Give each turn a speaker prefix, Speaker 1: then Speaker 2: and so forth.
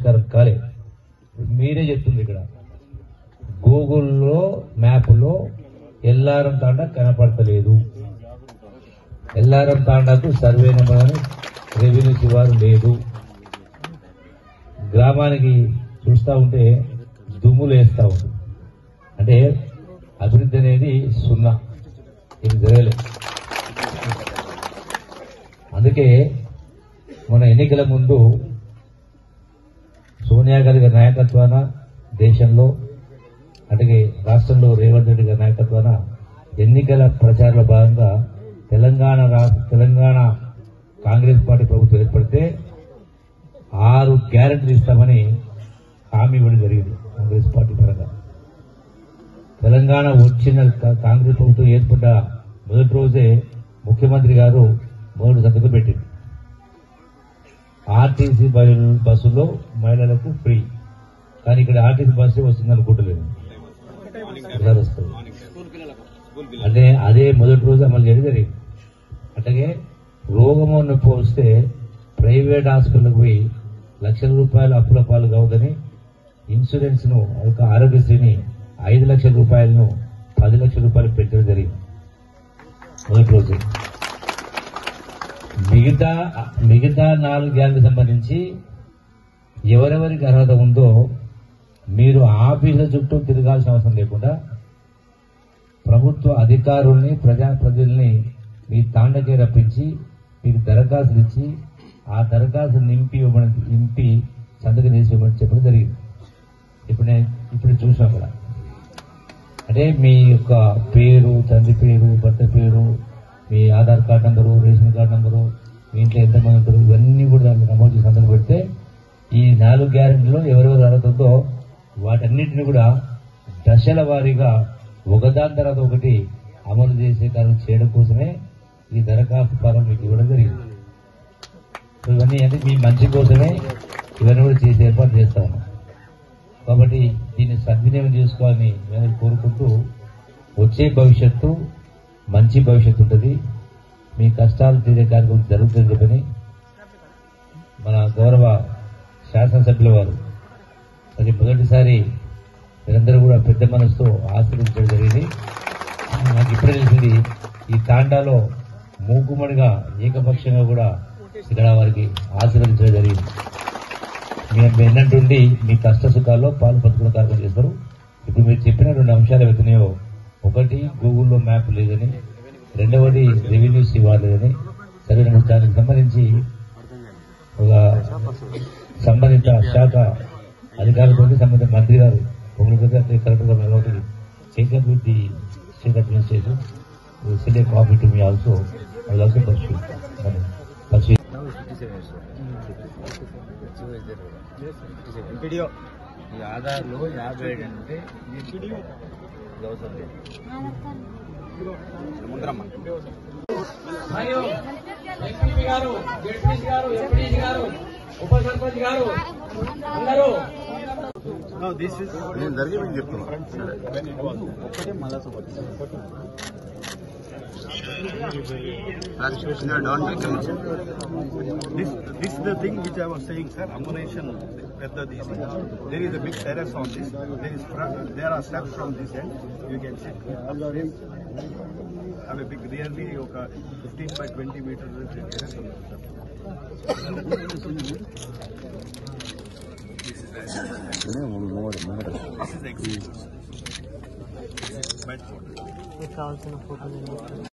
Speaker 1: పరిష్కారం కాలే మీరే చెప్తుంది ఇక్కడ గూగుల్లో మ్యాప్లో ఎల్లారం తాండా కనపడతలేదు ఎల్లారం తాండాకు సర్వే నెంబర్ అని రెవెన్యూ శివారు లేదు గ్రామానికి చూస్తా ఉంటే దుమ్ములు వేస్తా ఉంది అంటే అభివృద్ధి అనేది సున్నా ఇది జరగలేదు అందుకే మన ఎన్నికల ముందు సోనియా గాంధీ గారి నాయకత్వాన దేశంలో అలాగే రాష్ట్రంలో రేవంత్ రెడ్డి గారి నాయకత్వాన ఎన్నికల ప్రచారంలో భాగంగా తెలంగాణ రా- తెలంగాణ కాంగ్రెస్ పార్టీ ప్రభుత్వం ఏర్పడితే ఆరు గ్యారెంటీలు ఇస్తామని హామీ ఇవ్వడం జరిగింది కాంగ్రెస్ పార్టీ పరంగా తెలంగాణ వచ్చిన కా- కాంగ్రెస్ ప్రభుత్వం ఏర్పడ్డ మొదటి రోజే ముఖ్యమంత్రి గారు మొదటి సంతకం పెట్టింది ఆర్టీసీ బస్సు- బస్సులో మహిళలకు ఫ్రీ కానీ ఇక్కడ ఆర్టీసీ బస్సు వస్తుంది అనుకుంటలేదు ఒకసారి వస్తుంది అంటే అదే మొదటి రోజు అమలు చేయడం జరిగింది అట్లాగే రోగము నొప్పి వస్తే ప్రైవేట్ హాస్పిటల్కి పోయి లక్షల రూపాయలు అప్పుల పాలు కావద్దని ఇన్సూరెన్స్ ను ఒక ఆరోగ్యశ్రీని ఐదు లక్షల రూపాయలను పది లక్షల రూపాయలు పెట్టడం జరిగింది మొదటి రోజు మిగతా మిగతా నాలుగు గ్యాలకు సంబంధించి ఎవరెవరికి అర్హత ఉందో మీరు ఆఫీసుల చుట్టూ తిరగాల్సిన అవసరం లేకుండా ప్రభుత్వ అధికారుల్ని ప్రజాప్రతినిధుల్ని మీ తాండకే రప్పించి మీకు దరఖాస్తులు ఇచ్చి ఆ దరఖాస్తు నింపి ఇవ్వమని నింపి సంతకం చేసి ఇవ్వమని చెప్పడం జరిగింది ఇప్పుడు నేను ఇప్పుడు చూసాం కూడా అంటే మీ యొక్క పేరు తండ్రి పేరు భర్త పేరు మీ Aadhaar card number ration card number మీ ఇంట్లో ఎంతమంది ఉంటారు ఇవన్నీ కూడా దాంట్లో నమోదు చేసి సంతకం పెడితే ఈ నాలుగు గ్యారెంటీలో ఎవరెవరు అర్హత ఉందో వాటన్నిటిని కూడా దశల వారీగా ఒకదాని తర్వాత ఒకటి అమలు చేసే కార్యం చేయడం కోసమే ఈ దరఖాస్తు ఫారం మీకు ఇవ్వడం జరిగింది సో ఇవన్నీ అంటే మీ మంచి కోసమే ఇవన్నీ కూడా చేసి ఏర్పాటు చేస్తా ఉన్నాం కాబట్టి దీన్ని సద్వినియోగం చేసుకోవాలని నేను కోరుకుంటూ వచ్చే భవిష్యత్తు మంచి భవిష్యత్తు ఉంటుంది మీ కష్టాలు తీరే కార్యక్రమం జరుగుతుంది చెప్పని మన గౌరవ శాసనసభ్యుల వారు అది మొదటిసారి మీరందరూ కూడా పెద్ద మనసుతో ఆశీర్వదించడం జరిగింది నాకు ఇప్పుడే తెలిసింది ఈ తాండాలో మూకుమ్మడిగా ఏకపక్షంగా కూడా ఇక్కడ వారికి ఆశీర్వదించడం జరిగింది మేము వెన్నట్టుండి మీ కష్ట సుఖాల్లో పాలు పంచుకునే కార్యక్రమం చేస్తారు ఇప్పుడు మీరు చెప్పిన రెండు అంశాలు అవుతున్నాయో ఒకటి గూగుల్లో మ్యాప్ లేదని రెండవది రెవెన్యూ శివా లేదని సరే నేను దానికి సంబంధించి ఒక సంబంధిత శాఖ అధికారులతో సంబంధిత మంత్రి గారు పొంగులతో కలెక్టర్ గారు నిలబడి taken with the state administration send a copy to me also I also pursue pursue
Speaker 2: video ఈ ఆధార్లో యాభై ఏడు అంటే ఇది అవసరం లేదు సముద్రమ్మ
Speaker 1: మరియు ఎంపీపీ గారు జడ్పీసీ గారు ఎంపీడీసీ గారు ఉప సర్పంచ్ గారు అందరూ
Speaker 2: దిస్ ఇస్
Speaker 3: నేను జరిగి మీకు చెప్తున్నా
Speaker 2: ఒకటి మళ్ళా
Speaker 3: don't make
Speaker 4: This, this is the thing which I was saying, sir. Ammunition, whether this, there is a big terrace on this. There is, front, there are steps from this end. You can see. Have a big, really, okay, 15 by 20 meters terrace on this. This is exit. Bedford.